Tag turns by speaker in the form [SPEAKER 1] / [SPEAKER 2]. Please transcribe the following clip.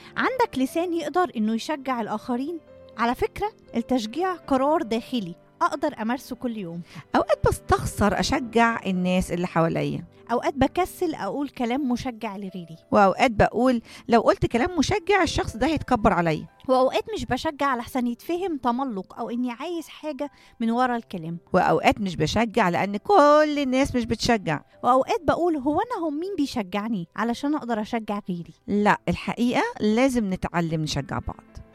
[SPEAKER 1] عندك لسان يقدر إنه يشجع الآخرين على فكرة التشجيع قرار داخلي أقدر أمارسه كل يوم
[SPEAKER 2] اوقات بستخسر اشجع الناس اللي حواليا
[SPEAKER 1] أوقات بكسل أقول كلام مشجع لغيري
[SPEAKER 2] واوقات بقول لو قلت كلام مشجع الشخص ده هيتكبر عليا
[SPEAKER 1] وأوقات مش بشجع لحسن يتفهم تملق أو إني عايز حاجة من ورا الكلام
[SPEAKER 2] واوقات مش بشجع لان كل الناس مش بتشجع
[SPEAKER 1] وأوقات بقول هو أنا هم مين بيشجعني علشان أقدر أشجع غيري
[SPEAKER 2] لا الحقيقه لازم نتعلم نشجع بعض